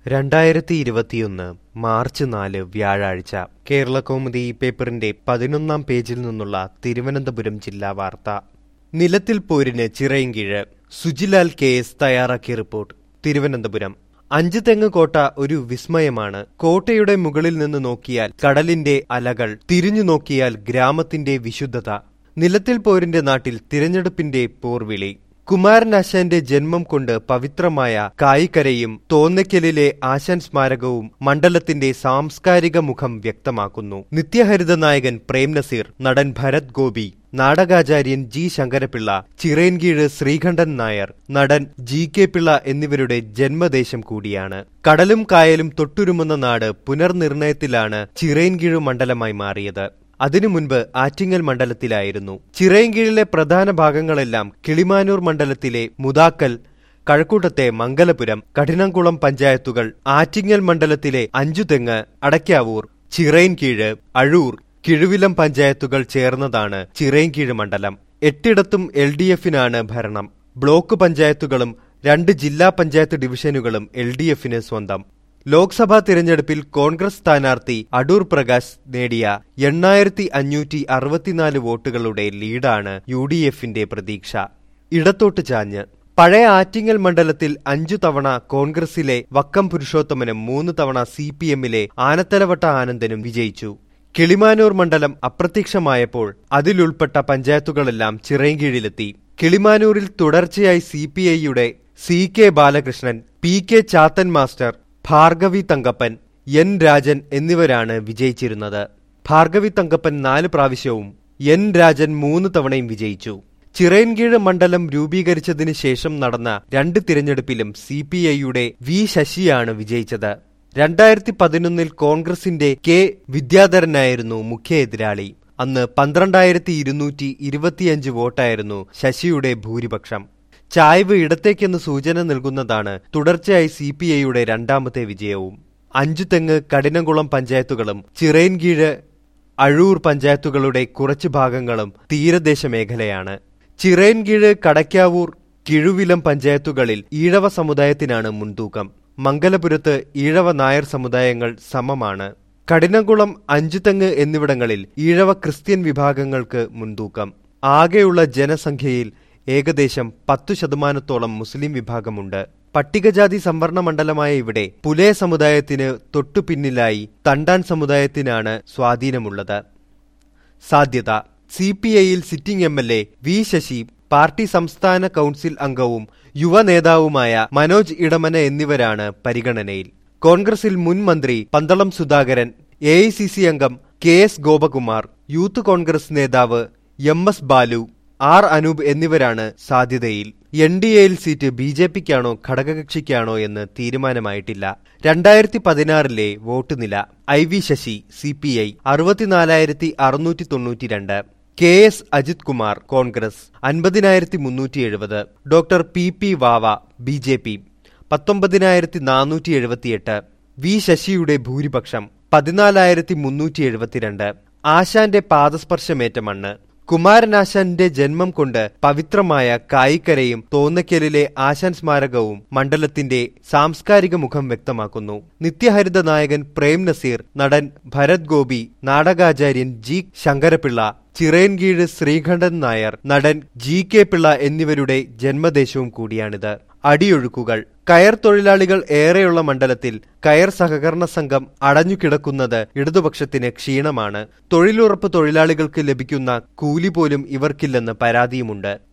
രണ്ടായിരത്തി ഇരുപത്തിയൊന്ന് മാർച്ച് നാല് വ്യാഴാഴ്ച കേരളകൗമുദി പേപ്പറിന്റെ പതിനൊന്നാം പേജിൽ നിന്നുള്ള തിരുവനന്തപുരം ജില്ലാ വാർത്ത നിലത്തിൽ പോരിന് ചിറയിൻകീഴ് സുജിലാൽ കെ എസ് തയ്യാറാക്കിയ റിപ്പോർട്ട് തിരുവനന്തപുരം അഞ്ച് തെങ്ങ് കോട്ട ഒരു വിസ്മയമാണ് കോട്ടയുടെ മുകളിൽ നിന്ന് നോക്കിയാൽ കടലിന്റെ അലകൾ തിരിഞ്ഞു നോക്കിയാൽ ഗ്രാമത്തിന്റെ വിശുദ്ധത നിലത്തിൽ പോരിന്റെ നാട്ടിൽ തിരഞ്ഞെടുപ്പിന്റെ പോർവിളി കുമാരനാശാന്റെ ജന്മം കൊണ്ട് പവിത്രമായ കായിക്കരയും തോന്നയ്ക്കലിലെ ആശാൻ സ്മാരകവും മണ്ഡലത്തിന്റെ സാംസ്കാരിക മുഖം വ്യക്തമാക്കുന്നു നിത്യഹരിത നായകൻ പ്രേം നസീർ നടൻ ഭരത് ഗോപി നാടകാചാര്യൻ ജി ശങ്കരപിള്ള ചിറയൻകീഴ് ശ്രീകണ്ഠൻ നായർ നടൻ ജി കെ പിള്ള എന്നിവരുടെ ജന്മദേശം കൂടിയാണ് കടലും കായലും തൊട്ടുരുമുന്ന നാട് പുനർനിർണയത്തിലാണ് ചിറയൻകീഴ് മണ്ഡലമായി മാറിയത് അതിനു മുൻപ് ആറ്റിങ്ങൽ മണ്ഡലത്തിലായിരുന്നു ചിറയൻകീഴിലെ പ്രധാന ഭാഗങ്ങളെല്ലാം കിളിമാനൂർ മണ്ഡലത്തിലെ മുതാക്കൽ കഴക്കൂട്ടത്തെ മംഗലപുരം കഠിനംകുളം പഞ്ചായത്തുകൾ ആറ്റിങ്ങൽ മണ്ഡലത്തിലെ അഞ്ചുതെങ്ങ് അടയ്ക്കാവൂർ ചിറയൻകീഴ് അഴൂർ കിഴുവിലം പഞ്ചായത്തുകൾ ചേർന്നതാണ് ചിറയൻകീഴ് മണ്ഡലം എട്ടിടത്തും എൽ ഡി എഫിനാണ് ഭരണം ബ്ലോക്ക് പഞ്ചായത്തുകളും രണ്ട് ജില്ലാ പഞ്ചായത്ത് ഡിവിഷനുകളും എൽ ഡി എഫിന് സ്വന്തം ലോക്സഭാ തിരഞ്ഞെടുപ്പിൽ കോൺഗ്രസ് സ്ഥാനാർത്ഥി അടൂർ പ്രകാശ് നേടിയ എണ്ണായിരത്തി അഞ്ഞൂറ്റി അറുപത്തിനാല് വോട്ടുകളുടെ ലീഡാണ് യു ഡി എഫിന്റെ പ്രതീക്ഷ ഇടത്തോട്ട് ചാഞ്ഞ് പഴയ ആറ്റിങ്ങൽ മണ്ഡലത്തിൽ അഞ്ചു തവണ കോൺഗ്രസിലെ വക്കം പുരുഷോത്തമനും മൂന്ന് തവണ സി പി എമ്മിലെ ആനത്തലവട്ട ആനന്ദനും വിജയിച്ചു കിളിമാനൂർ മണ്ഡലം അപ്രത്യക്ഷമായപ്പോൾ അതിലുൾപ്പെട്ട പഞ്ചായത്തുകളെല്ലാം ചിറയൻകീഴിലെത്തി കിളിമാനൂരിൽ തുടർച്ചയായി സി പി ഐയുടെ C K Balakrishnan P K Chathan master Bhargavi Thankappan N Rajan എന്നിവരാണ് വിജയിച്ചിരുന്നത് ഭാർഗവി തങ്കപ്പൻ നാല് പ്രാവശ്യവും എൻ രാജൻ മൂന്ന് തവണയും വിജയിച്ചു ചിറയൻകീഴ് മണ്ഡലം രൂപീകരിച്ചതിന് ശേഷം നടന്ന രണ്ട് തിരഞ്ഞെടുപ്പിലും സി പി ഐയുടെ വി ശശിയാണ് വിജയിച്ചത് രണ്ടായിരത്തി പതിനൊന്നിൽ കോൺഗ്രസിന്റെ കെ വിദ്യാധരനായിരുന്നു മുഖ്യ എതിരാളി അന്ന് പന്ത്രണ്ടായിരത്തി ഇരുന്നൂറ്റി ഇരുപത്തിയഞ്ച് വോട്ടായിരുന്നു ശശിയുടെ ഭൂരിപക്ഷം ചായ്വ് ഇടത്തേക്കെന്ന് സൂചന നൽകുന്നതാണ് തുടർച്ചയായി സി പി ഐയുടെ രണ്ടാമത്തെ വിജയവും അഞ്ചു തെങ്ങ് കഠിനംകുളം പഞ്ചായത്തുകളും ചിറയൻകീഴ് അഴൂർ പഞ്ചായത്തുകളുടെ കുറച്ചു ഭാഗങ്ങളും തീരദേശ മേഖലയാണ് ചിറയൻകീഴ് കടയ്ക്കാവൂർ കിഴുവിലം പഞ്ചായത്തുകളിൽ ഈഴവ സമുദായത്തിനാണ് മുൻതൂക്കം മംഗലപുരത്ത് ഈഴവ നായർ സമുദായങ്ങൾ സമമാണ് കഠിനംകുളം അഞ്ചുതെങ്ങ് എന്നിവിടങ്ങളിൽ ഈഴവ ക്രിസ്ത്യൻ വിഭാഗങ്ങൾക്ക് മുൻതൂക്കം ആകെയുള്ള ജനസംഖ്യയിൽ ഏകദേശം പത്തു ശതമാനത്തോളം മുസ്ലിം വിഭാഗമുണ്ട് പട്ടികജാതി സംവരണ മണ്ഡലമായ ഇവിടെ പുലയ സമുദായത്തിന് തൊട്ടു പിന്നിലായി തണ്ടാൻ സമുദായത്തിനാണ് സ്വാധീനമുള്ളത് സാധ്യത സി പി ഐയിൽ sitting M L A V Sasi party സംസ്ഥാന കൌൺസിൽ അംഗവും യുവ നേതാവുമായ മനോജ് ഇടമന എന്നിവരാണ് പരിഗണനയിൽ കോൺഗ്രസിൽ മുൻ മന്ത്രി Pandalam Sudhakaran A I C C അംഗം K S Gopakumar youth Congress നേതാവ് M S Balu R Anoop എന്നിവരാണ് സാധ്യതയിൽ എൻ ഡി എയിൽ സീറ്റ് ബി ജെ പിക്കാണോ ഘടകകക്ഷിക്കാണോ എന്ന് തീരുമാനമായിട്ടില്ല രണ്ടായിരത്തി പതിനാറിലെ വോട്ട് നില ഐ V Sasi C P I അറുപത്തിനാലായിരത്തി അറുന്നൂറ്റി തൊണ്ണൂറ്റിരണ്ട് കെ എസ് അജിത് കുമാർ കോൺഗ്രസ് അൻപതിനായിരത്തി മുന്നൂറ്റി എഴുപത് doctor P P Vava B J P പത്തൊമ്പതിനായിരത്തി നാനൂറ്റി എഴുപത്തിയെട്ട് വി ശശിയുടെ ഭൂരിപക്ഷം പതിനാലായിരത്തി മുന്നൂറ്റി എഴുപത്തിരണ്ട് ആശാന്റെ പാദസ്പർശമേറ്റ മണ്ണ് കുമാരനാശാന്റെ ജന്മം കൊണ്ട് പവിത്രമായ കായിക്കരയും തോന്നയ്ക്കലിലെ ആശാൻ സ്മാരകവും മണ്ഡലത്തിന്റെ സാംസ്കാരിക മുഖം വ്യക്തമാക്കുന്നു നിത്യഹരിത നായകൻ പ്രേം നസീർ നടൻ ഭരത് ഗോപി നാടകാചാര്യൻ ജി ശങ്കരപിള്ള ചിറയൻകീഴ് ശ്രീകണ്ഠൻ നായർ നടൻ ജി കെ പിള്ള എന്നിവരുടെ ജന്മദേശവും കൂടിയാണിത് അടിയൊഴുക്കുകൾ കയർ തൊഴിലാളികൾ ഏറെയുള്ള മണ്ഡലത്തിൽ കയർ സഹകരണ സംഘം അടഞ്ഞുകിടക്കുന്നത് ഇടതുപക്ഷത്തിന് ക്ഷീണമാണ് തൊഴിലുറപ്പ് തൊഴിലാളികൾക്ക് ലഭിക്കുന്ന കൂലി പോലും ഇവർക്കില്ലെന്ന് പരാതിയുമുണ്ട്